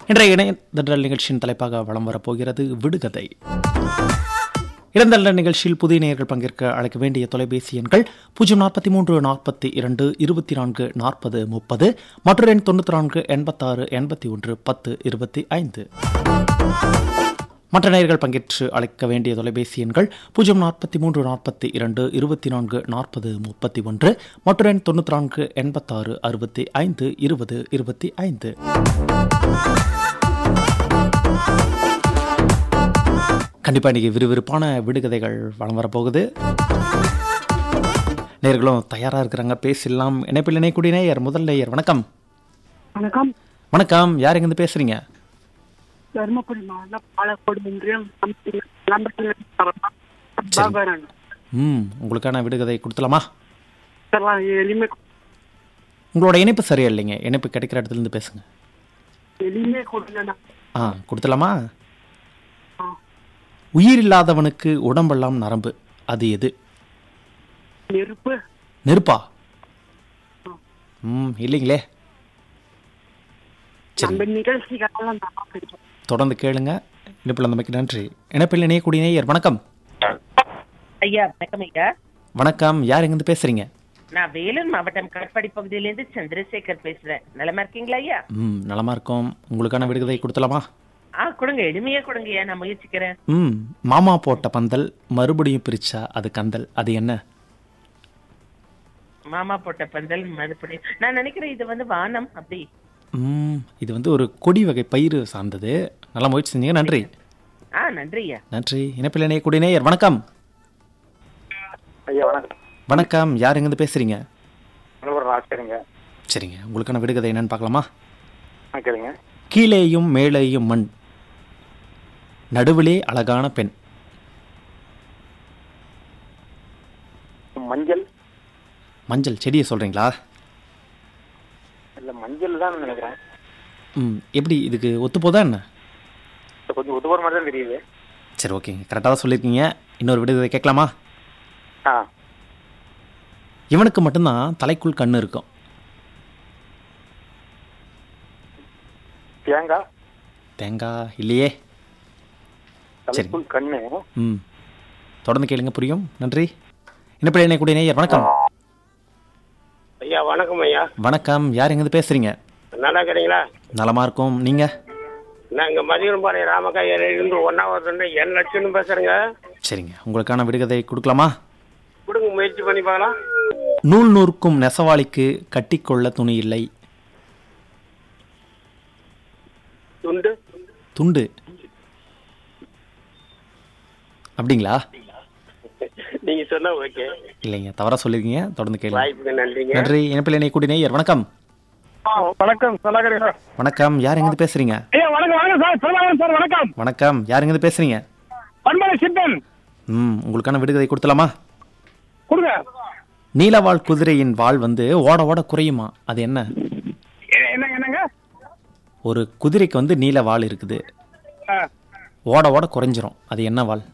இன்றைய இணையதள நிகழ்ச்சியின் தலைப்பாக வலம் வரப்போகிறது விடுகதை இளந்தள்ள நிகழ்ச்சியில் புதிய நேயர்கள் பங்கேற்க அழைக்க வேண்டிய தொலைபேசி எண்கள் பூஜ்ஜியம் நாற்பத்தி மூன்று நாற்பத்தி இரண்டு இருபத்தி நான்கு நாற்பது முப்பது மற்றொரு எண் தொண்ணூற்றி நான்கு எண்பத்தாறு எண்பத்தி ஒன்று பத்து இருபத்தி ஐந்து மற்ற நேயர்கள் பங்கேற்று அழைக்க வேண்டிய தொலைபேசி எண்கள் பூஜ்ஜியம் நாற்பத்தி மூன்று நாற்பத்தி இரண்டு இருபத்தி நான்கு நாற்பது முப்பத்தி ஒன்று மற்றொரு எண் தொண்ணூற்றி நான்கு எண்பத்தாறு அறுபத்தி ஐந்து இருபது இருபத்தி ஐந்து கண்டிப்பா இன்னைக்கு விறுவிறுப்பான விடுகதைகள் வளம் வரப்போகுது நேர்களும் தயாரா இருக்கிறாங்க பேசலாம் இணைப்பில் இணைக்கூடிய நேயர் முதல் நேயர் வணக்கம் வணக்கம் வணக்கம் யார் எங்கிருந்து பேசுறீங்க தருமபுரி மாவட்டம் பாலக்கோடு ஒன்றியம் பாகரன் ம் உங்களுக்கான விடுகதை கொடுத்துலாமா இதெல்லாம் எளிமை உங்களோட இணைப்பு சரியா இல்லைங்க இணைப்பு கிடைக்கிற இடத்துல இருந்து பேசுங்க எளிமை கொடுங்க ஆ கொடுத்துலாமா உயிர் இல்லாதவனுக்கு உடம்பெல்லாம் நரம்பு அது எது நெருப்பு நெருப்பா ம் இல்லைங்களே சரி நம்ம நிகழ்ச்சிகள்லாம் நல்லா பிடிக்கும் தொடர்ந்து கேளுங்க இணைப்பில் அந்தமைக்கு நன்றி இணைப்பில் இணையக்கூடிய நேயர் வணக்கம் ஐயா வணக்கம் ஐயா வணக்கம் யார் எங்கிருந்து பேசுறீங்க நான் வேலூர் மாவட்டம் காட்பாடி பகுதியிலிருந்து சந்திரசேகர் பேசுறேன் நலமா இருக்கீங்களா ஐயா ம் நலமா இருக்கோம் உங்களுக்கான விடுகதை கொடுத்தலாமா ஆ கொடுங்க எளிமையா கொடுங்க ஐயா நான் முயற்சிக்கிறேன் ம் மாமா போட்ட பந்தல் மறுபடியும் பிரிச்சா அது கந்தல் அது என்ன மாமா போட்ட பந்தல் மறுபடியும் நான் நினைக்கிறேன் இது வந்து வானம் அப்படி ம் இது வந்து ஒரு கொடி வகை பயிர் சார்ந்தது நல்லா முயற்சி செஞ்சீங்க நன்றி ஆ நன்றி ஐயா நன்றி இணைப்பில் இணையக்கூடிய நேயர் வணக்கம் ஐயா வணக்கம் வணக்கம் யார் எங்கிருந்து பேசுறீங்க மனோகர் ஆசிரியங்க சரிங்க உங்களுக்கான விடுகதை என்னன்னு பார்க்கலாமா ஆ கேளுங்க கீழேயும் மேலேயும் மண் நடுவிலே அழகான பெண் மஞ்சள் மஞ்சள் செடியை சொல்றீங்களா இல்ல மஞ்சள் தான் நினைக்கிறேன் ம் எப்படி இதுக்கு ஒத்து போதா என்ன இது கொஞ்சம் உதவுற மாதிரி தான் தெரியுது சரி ஓகேங்க கரெக்டாக தான் சொல்லியிருக்கீங்க இன்னொரு விடுதலை கேட்கலாமா ஆ இவனுக்கு மட்டும்தான் தலைக்குள் கண்ணு இருக்கும் தேங்காய் தேங்காய் இல்லையே தலைக்குள் கண்ணு ம் தொடர்ந்து கேளுங்க புரியும் நன்றி இணைப்பில் இணையக்கூடிய நேயர் வணக்கம் ஐயா வணக்கம் ஐயா வணக்கம் யார் எங்கேருந்து பேசுறீங்க நல்லா இருக்கிறீங்களா நலமா இருக்கும் நீங்க நான் இங்க மதியம்பாளையம் ராமக்காயில இருந்து ஒன்னாவது என் லட்சம் பேசுறேங்க சரிங்க உங்களுக்கான விடுகதை கொடுக்கலாமா கொடுங்க முயற்சி பண்ணி பார்க்கலாம் நூல் நூற்கும் நெசவாளிக்கு கட்டிக்கொள்ள துணி இல்லை துண்டு துண்டு அப்படிங்களா நீங்க சொன்னா ஓகே இல்லைங்க தவறா சொல்லிருக்கீங்க தொடர்ந்து கேளுங்க வாய்ப்புக்கு நன்றிங்க நன்றி இணைப்பில் இணையக்கூடிய நேயர் வணக்கம் வணக்கம் நல்லா இருக்கிறீங்களா வணக்கம் யார் எங்கேருந்து பேசுறீங்க ஐயா வணக்கம் வணக்கம் சார் பிரபாகரன் சார் வணக்கம் வணக்கம் யார் எங்கேருந்து பேசுறீங்க பண்பலை சித்தன் ம் உங்களுக்கான விடுகதை கொடுத்தலாமா கொடுங்க நீலவாள் குதிரையின் வாள் வந்து ஓட ஓட குறையுமா அது என்ன என்னங்க என்னங்க ஒரு குதிரைக்கு வந்து நீல வாள் இருக்குது ஓட ஓட குறைஞ்சிரும் அது என்ன வாள்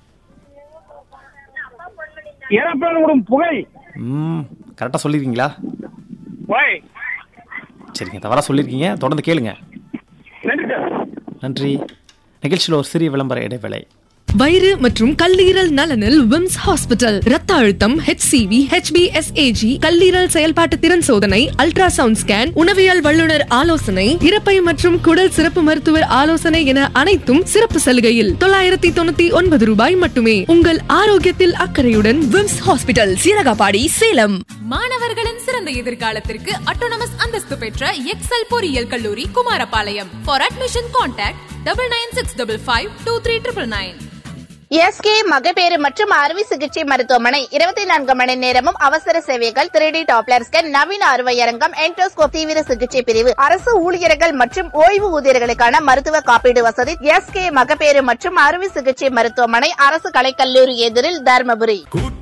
இறப்பேன் விடும் புகை ம் கரெக்டாக சொல்லியிருக்கீங்களா ஓய் சரிங்க தவறா சொல்லியிருக்கீங்க தொடர்ந்து கேளுங்க நன்றி சார் நன்றி நிகழ்ச்சியில் ஒரு சிறிய விளம்பர இடைவேளை வயிறு மற்றும் கல்லீரல் நலனில் விம்ஸ் ஹாஸ்பிட்டல் ரத்த அழுத்தம் ஹெச்சிவி ஹெச்பிஎஸ்ஏஜி கல்லீரல் செயல்பாட்டு திறன் சோதனை அல்ட்ராசவுண்ட் ஸ்கேன் உணவியல் வல்லுநர் ஆலோசனை இறப்பை மற்றும் குடல் சிறப்பு மருத்துவர் ஆலோசனை என அனைத்தும் சிறப்பு சலுகையில் தொள்ளாயிரத்தி தொண்ணூத்தி ஒன்பது ரூபாய் மட்டுமே உங்கள் ஆரோக்கியத்தில் அக்கறையுடன் விம்ஸ் ஹாஸ்பிட்டல் சீரகாபாடி சேலம் மாணவர்களின் சிறந்த எதிர்காலத்திற்கு அட்டோனமஸ் அந்தஸ்து பெற்ற எக்ஸல் பொறியியல் கல்லூரி Kumarapalayam for admission contact double nine six double five two three triple nine S K மகப்பேறு மற்றும் அறுவை சிகிச்சை மருத்துவமனை இருபத்தி நான்கு மணி நேரமும் அவசர சேவைகள் த்ரீ டி டாப்லர் ஸ்கேன் நவீன அறுவையரங்கம் என்டோஸ்கோப் தீவிர சிகிச்சை பிரிவு அரசு ஊழியர்கள் மற்றும் ஓய்வு ஊதியர்களுக்கான மருத்துவ காப்பீடு வசதி எஸ்கே மகப்பேறு மற்றும் அறுவை சிகிச்சை மருத்துவமனை அரசு கலைக்கல்லூரி எதிரில் தர்மபுரி